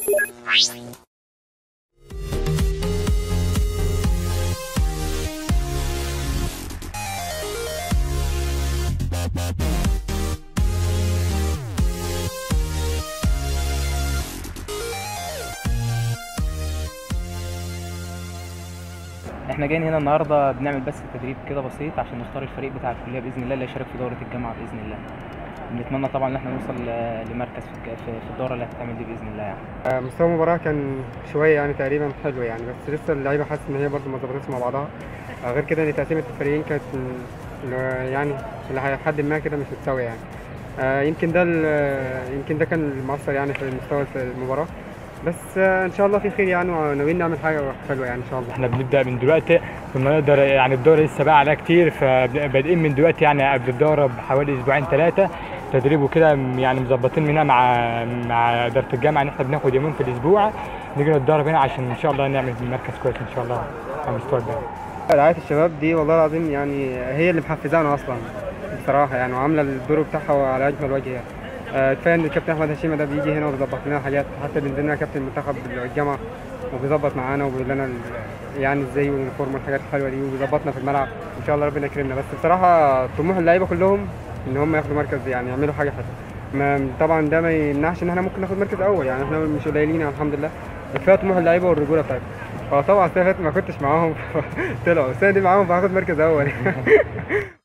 احنا جايين هنا النهارده بنعمل بس تدريب كده بسيط عشان نختار الفريق بتاع الكليه باذن الله اللي هيشارك في دوره الجامعه باذن الله بنتمنى طبعا ان احنا نوصل ل- لمركز في الج- في- في الدوره اللي هتتعمل دي باذن الله يعني آه، مستوى المباراة كان شوية يعني تقريبا حلو يعني بس لسه اللعيبة حاسس إن هي برضه ما ظبطتش مع بعضها آه، غير كده إن تقسيمة الفريقين كانت م- اللي هو يعني إلى حد ما كده مش متساوية يعني آه، يمكن ده ال- يمكن ده كان المؤثر يعني في مستوى المباراة بس آه، إن شاء الله في خير يعني وناويين نعمل حاجة حلوة يعني إن شاء الله احنا بنبدا من دلوقتي كنا نقدر يعني الدوره لسه بقى عليها كتير فبادئين من دلوقتي يعني قبل الدوره بحوالي اسبوعين ثلاثه تدريب وكده يعني مظبطين منها مع مع اداره الجامعه ان احنا بناخد يومين في الاسبوع نيجي نتدرب هنا عشان ان شاء الله نعمل مركز كويس ان شاء الله على مستوى الدوري رعاية الشباب دي والله العظيم يعني هي اللي محفزانا اصلا بصراحة يعني وعاملة الدور بتاعها على اجمل وجه يعني آه، كفاية ان الكابتن احمد هشيمة ده بيجي هنا وبيظبط لنا حاجات حتى بينزل لنا كابتن المنتخب الجامعة وبيظبط معانا وبيقول لنا ال- يعني ازاي واليونيفورم والحاجات الحلوة دي وبيظبطنا في الملعب ان شاء الله ربنا يكرمنا بس بصراحة طموح اللعيبة كلهم ان هم ياخدوا مركز يعني يعملوا حاجة حلوة ما طبعا ده ما يمنعش ان احنا ممكن ناخد مركز اول يعني احنا مش قليلين يعني الحمد لله كفايه طموح اللعيبه والرجوله بتاعتهم هو طبعا السنه اللي فاتت ما كنتش معاهم طلعوا السنه دي معاهم فهاخد مركز اول